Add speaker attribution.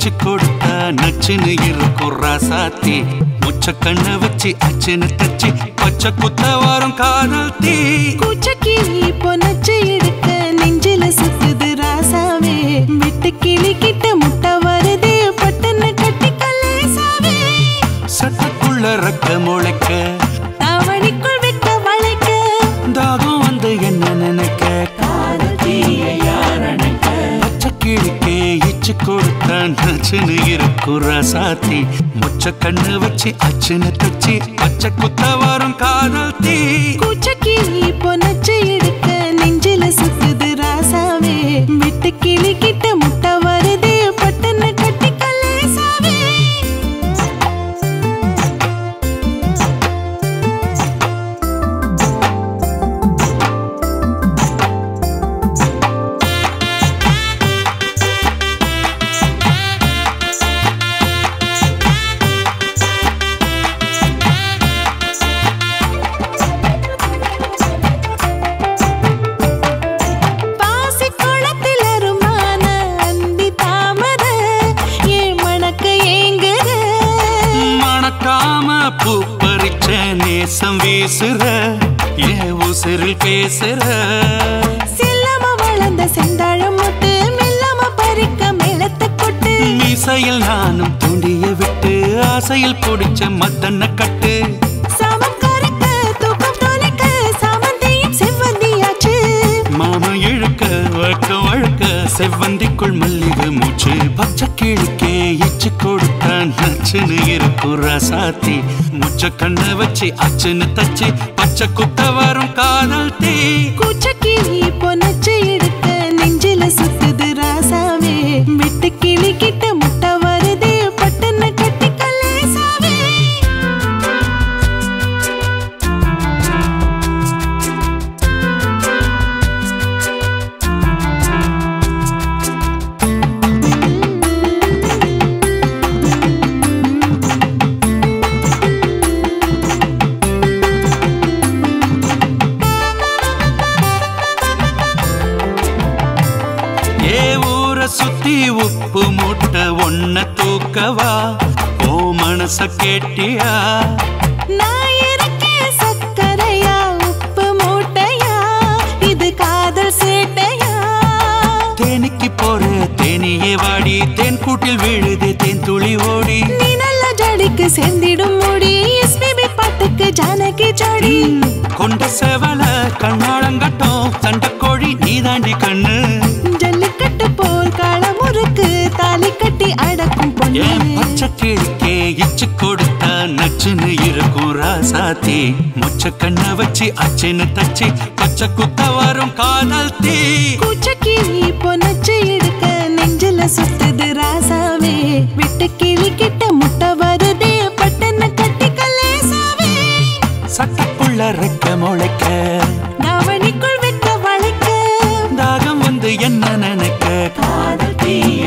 Speaker 1: இச்சு கொடுத்தா நச்சுன்னு இருக்கும் ராசாத்தி முச்ச கண்ணை வச்சு அச்சுன்னு தச்சு பச்சை குத்த வரும் காதல் தீ
Speaker 2: கூச்சக்கிளி பொனச்சு எடுக்க நெஞ்சில சுத்துது ராசாவே விட்டு கிளி கிட்ட முட்டை வருதே பட்டன கட்டி கல்லேசாவே
Speaker 1: சட்டக்குள்ள ரக்க முளைக்க
Speaker 2: தாவணிக்குள் வெட்ட வளைக்க
Speaker 1: தாகம் வந்து என்ன நினைக்க பச்சை கிளிக்கே இச்சு கொடுத்தா நச்சுன்னு இருக்கும் ராசாத்தி முச்ச கண்ணு வச்சு அச்சுன்னு தச்சு பச்சை குத்த வரும் காதல் தீ
Speaker 2: கூச்சக்கிளி பொனச்சு எடுக்க நெஞ்சில சுத்துது ராசாவே விட்டு கிளி கிட்ட முட்டை வருதே பட்டன கட்டி கல்லேசாவே பாசி குளத்தில் அருமான அந்தி தாமர ஏன் மணக்க ஏங்குற
Speaker 1: மணக்காம பூ பறிச்ச நேசம் வீசுற ஏ உசிரில் பேசுற
Speaker 2: செல்லாம வளர்ந்த செந்தாழம் முட்டு மெல்லாம பறிக்க மேளத்தை கொட்டு
Speaker 1: மீசையில் நானும் தூண்டிய விட்டு ஆசையில் பிடிச்ச மத்தன கட்டு
Speaker 2: சாமம் கறக்க தூக்கம் தொலைக்க சாமந்தியும் செவ்வந்தியாச்சு
Speaker 1: மாமா இழுக்க வழக்க வழக்க செவ்வந்திக்குள் மல்லிகை மூச்சு பச்சை கிழிக்கே எச்சு கொடுத்தா நச்சுன்னு இருக்கும் ராசாத்தி முச்ச கண்ணை வச்சு அச்சுன்னு தச்சு பச்சை குத்த வரும் காதல் தீ
Speaker 2: கூச்சக்கிளி பொனச்சு எடுக்க நெஞ்சில சுத்துது ராசாவே விட்டு கிளி கிட்ட முட்டை வருதே பட்டன கட்டி கல்லேசாவே
Speaker 1: ஏ ஊரை சுத்தி உப்பு மூட்டை ஒன்ன தூக்கவா ஓ மனச கேட்டியா
Speaker 2: நான் இருக்கேன் சக்கரையா உப்பு மூட்டையா இது காதல் சேட்டையா
Speaker 1: தேனிக்கு போற தேனியே வாடி தேன் கூட்டில் விழுது தேன் துளி ஓடி
Speaker 2: நீ நல்ல ஜடிக்கு சேர்ந்திடும் முடி எஸ்பிபி பாட்டுக்கு ஜானகி ஜோடி
Speaker 1: கொண்ட செவல கண்ணாளங்கட்டும் தண்டக்கோழி நீதாண்டி கண்ணு
Speaker 2: ஜல்லிக்கட்டு போல் களமுறுக்கு தாலி கட்டி அடக்கும் பொண்ணு
Speaker 1: ஏன் பச்சை கிழிக்கே இச்சு கொடுத்தா நச்சுன்னு இருக்கும் ராசாத்தி மொச்ச கண்ணை வச்சு அச்சுன்னு தச்சு பச்சை குத்த வரும் காதல் தீ
Speaker 2: கூச்சக்கிளி பொனச்சு எடுக்க நெஞ்சில சுத்துது ராசாவே விட்டு கிளி கிட்ட முட்டை வருதே பட்டன கட்டி கல்லேசாவே
Speaker 1: சட்டக்குள்ள ரெக்க முளைக்க
Speaker 2: தாவணிக்குள் வெட்ட வளைக்க
Speaker 1: தாகம் வந்து என்ன நினைக்க காதல் தீய